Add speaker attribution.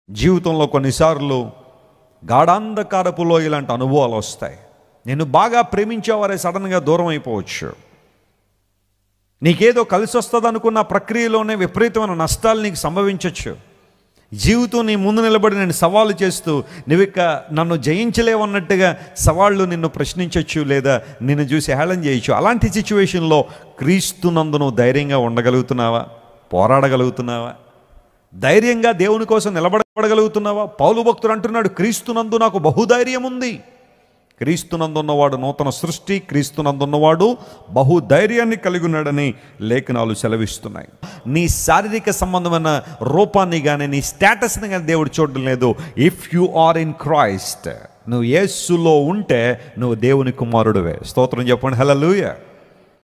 Speaker 1: జీవితంలో కొన్నిసార్లు గాఢాంధకారపులో ఇలాంటి అనుభవాలు వస్తాయి నేను బాగా ప్రేమించేవారే సడన్గా దూరం అయిపోవచ్చు నీకేదో కలిసి వస్తుంది అనుకున్న ప్రక్రియలోనే విపరీతమైన నష్టాలు నీకు సంభవించవచ్చు జీవితం నీ ముందు నిలబడి నేను సవాలు చేస్తూ నువ్వు ఇక నన్ను జయించలేవన్నట్టుగా సవాళ్ళు నిన్ను ప్రశ్నించవచ్చు లేదా నిన్ను చూసి హేళన చేయొచ్చు అలాంటి సిచ్యువేషన్లో క్రీస్తునందు నువ్వు ధైర్యంగా ఉండగలుగుతున్నావా పోరాడగలుగుతున్నావా ధైర్యంగా దేవుని కోసం నిలబడగలుగుతున్నావా పౌలు భక్తుడు అంటున్నాడు క్రీస్తునందు నాకు బహుధైర్యం ఉంది క్రీస్తునందున్నవాడు నూతన సృష్టి క్రీస్తునందున్నవాడు బహుధైర్యాన్ని కలిగి ఉన్నాడని లేఖనాలు సెలవిస్తున్నాయి నీ శారీరక సంబంధమైన రూపాన్ని కానీ నీ స్టేటస్ని కానీ దేవుడు చూడడం లేదు if you are in Christ నువ్వు యేస్సులో ఉంటే నువ్వు దేవుని కుమారుడువే స్తోత్రం చెప్పండి హలో